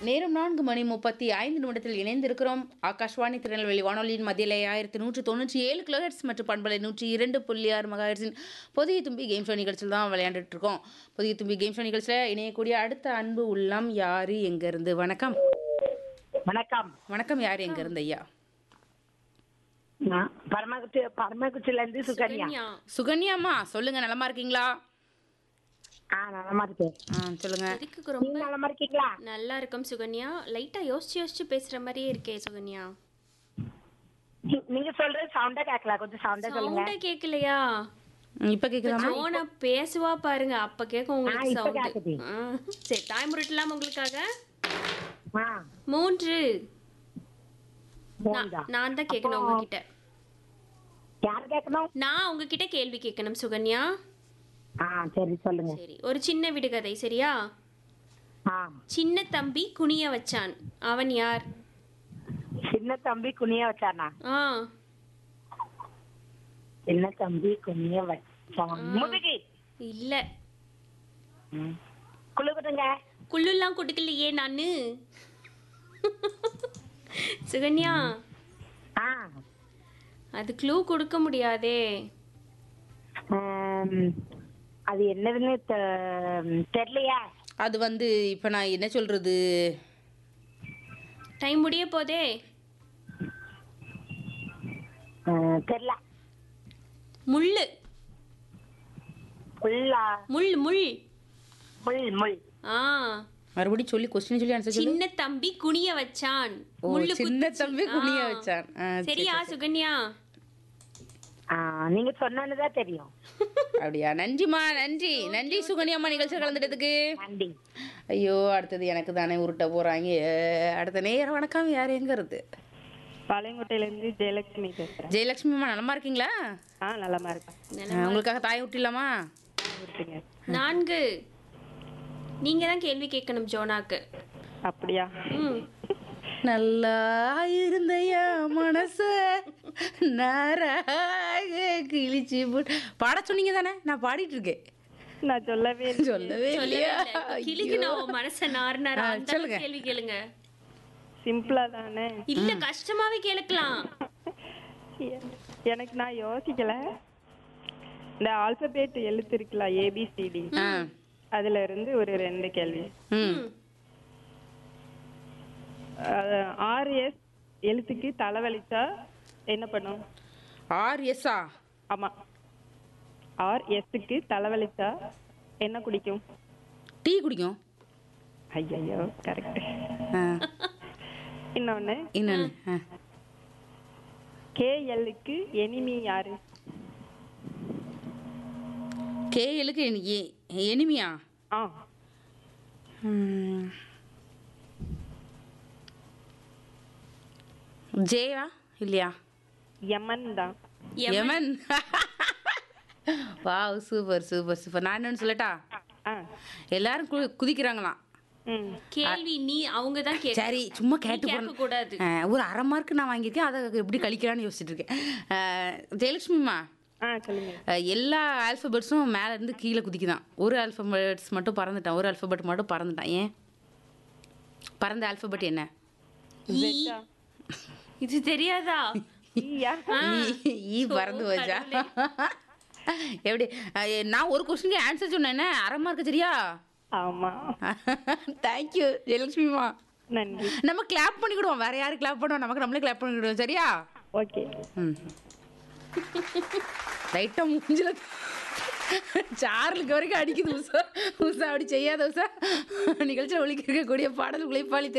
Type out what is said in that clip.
நேரம் நான்கு மணி முப்பத்தி ஐந்து நிமிடத்தில் இணைந்திருக்கிறோம் ஆகாஷ்வாணி திருநெல்வேலி வானொலியின் மத்தியிலே ஆயிரத்தி நூற்றி தொண்ணூற்றி ஏழு கிலோஹெட்ஸ் மற்றும் பண்பலை நூற்றி இரண்டு புள்ளி ஆறு மெகாஹெட்ஸின் புதிய தும்பி கேம் ஷோ நிகழ்ச்சியில் தான் விளையாண்டுட்டு இருக்கோம் புதிய தும்பி கேம் ஷோ நிகழ்ச்சியில் இணையக்கூடிய அடுத்த அன்பு உள்ளம் யாரு எங்கிருந்து வணக்கம் வணக்கம் வணக்கம் யார் எங்கிருந்து ஐயா நான் பரமக்குச்சி பரமக்குச்சில இருந்து சுகன்யா சுகன்யாம்மா சொல்லுங்க நலமா இருக்கீங்களா ஆ நலமா இருக்கேன் ஆ சொல்லுங்க எதுக்கு நீங்க ரொம்ப நலமா இருக்கீங்களா நல்லா இருக்கும் சுகன்யா லைட்டா யோசிச்சு யோசிச்சு பேசுற மாதிரியே இருக்கே சுகன்யா நீ- நீங்க சொல்றது சவுண்டா கேட்கல கொஞ்சம் சவுண்டா சொல்லுங்க சவுண்டே கேக்கலையா ம், இப்ப கேக்குதாமா ஜோனா பேசுவா பாருங்க அப்ப கேக்கும் ஆ, உங்களுக்கு இப்ப சவுண்ட் கேக்குது. சரி தாய் முருட்டலாம் உங்களுக்காக ஆ மூன்று போகுதா? நான் நான் தான் கேட்கணும் உங்ககிட்ட யார் கேட்கணும் நான் உங்ககிட்ட கேள்வி கேட்கணும் சுகன்யா ஆ சரி சொல்லுங்க சரி ஒரு சின்ன விடுகதை சரியா ஆ சின்ன தம்பி குனிய வச்சான் அவன் யார் சின்ன தம்பி குனிய வச்சானா ஆ சின்ன தம்பி குனிய வச்சான் முதுகி இல்ல ம். குளுக்குதுங்க குள்ளுலாம் கொடுக்கலையே நானு சுகன்யா ஆ அது க்ளூ கொடுக்க முடியாதே ஆம், அது என்னதுன்னு தெ- தெரியலையா அது வந்து இப்ப நான் என்ன சொல்றது டைம் முடிய போதே ஆ, தெரியல முள்ளு புல்லா முள் முள் முள் முள் ஆ மறுபடியும் சொல்லி கொஸ்டின் சொல்லி ஆன்சர் சொல்லு சின்ன தம்பி குனிய வச்சான் ஓ முள்ளு சின்ன குத்துச்சு. தம்பி குனிய ஆ. வச்சான் ஆ, சரி, சரியா சரி. சுகன்யா ஆ நீங்க சொன்னதுதான் தெரியும் அப்படியா நன்றிம்மா நன்றி நன்றி சுகன்யாம்மா நிகழ்ச்சியில் கலந்துட்டதுக்கு நன்றி ஐயோ அடுத்தது எனக்கு தானே உருட்ட போறாங்க அடுத்த நேரம் வணக்கம் யார் எங்க இருந்து பாளையங்கோட்டையிலேருந்து ஜெயலட்சுமி பேசுகிறேன் ஜெயலட்சுமிம்மா நலமா இருக்கீங்களா ஆ நலமா இருக்கேன் ஆ, உங்களுக்காக தாய் விட்டிலாமா இருக்கீங்க நான்கு நீங்க தான் கேள்வி கேட்கணும் ஜோனாக்கு அப்படியா ம் நல்லா இருந்தையா மனச நாராக கிழிச்சு போட்டு பாட சொன்னீங்க தானே நான் பாடிட்டு இருக்கேன் நான் சொல்லவே இல்லை. சொல்லவே இல்லையா கிளிக்கணும் மனச நார்னாரா ஆ, அந்த சொல்லுங்க. கேள்வி கேளுங்க சிம்பிளா தானே இல்ல கஷ்டமாவே கேளுக்கலாம் எ- எனக்கு நான் யோசிக்கல இந்த ஆல்பபேட் எழுத்து இருக்குல்ல ஏபிசிடி ஆ அதுல இருந்து ஒரு ரெண்டு கேள்வி ம் ஆறு எஸ் எழுத்துக்கு தலைவலிச்சா என்ன பண்ணும் ஆர் எஸ்ஸா ஆமா ஆர் எஸ்க்கு தலைவலிச்சா என்ன குடிக்கும் டீ குடிக்கும் ஐயையோ கரெக்ட் ஆ இன்னொன்னு இன்னொன்று ஆ கேஎல்லுக்கு எனிமி யாரு கேஎலுக்கு எனிமியா ஆ ஜேயா இல்லையா யமன் தான் யமன் வாவ் சூப்பர் சூப்பர் சூப்பர் நான் என்னன்னு சொல்லட்டா ஆ எல்லாரும் கு- குதிக்கிறாங்களாம் ம் கேள்வி நீ அவங்க தான் கேட்க சரி சும்மா கேட்டு கேட்க போறேன். கூடாது ஆ, ஒரு அரை மார்க் நான் வாங்கியிருக்கேன் அதை எப்படி கழிக்கலாம்னு யோசிச்சுட்டு இருக்கேன் ஆ, ஜெயலட்சுமிம்மா ஆ சொல்லுங்க ஆ, எல்லா ஆல்ஃபபெட்ஸும் மேல இருந்து கீழே குதிக்குதான் ஒரு ஆல்ஃபபெட்ஸ் மட்டும் பறந்துட்டான் ஒரு ஆல்ஃபபெட் மட்டும் பறந்துட்டான் ஏன் பறந்த ஆல்ஃபபெட் என்ன ஜெட்டா இது தெரியாதா ஈயா ஈ ஈ பறந்து வச்சா எப்படி ஆ, நான் ஒரு கொஸ்டினுக்கு ஆன்சர் சொன்னேன் அரை மார்க் சரியா ஆமா தேங்க்யூ ஜெயலட்சுமிமா நன்றி நம்ம கிளாப் பண்ணிக்கிடுவோம் வேற யாரு கிளாப் பண்ணுவோம் நமக்கு நம்மளே கிளாப் பண்ணிக்கிடுவோம் சரியா ஓகே ம் லைட்டா மூஞ்சில சார்லுக்கு வரைக்கும் அடிக்குது உஷா உஷா அப்படி செய்யாத உஷா நிகழ்ச்சியில் ஒழிக்க இருக்கக்கூடிய பாடல் உழைப்பாளி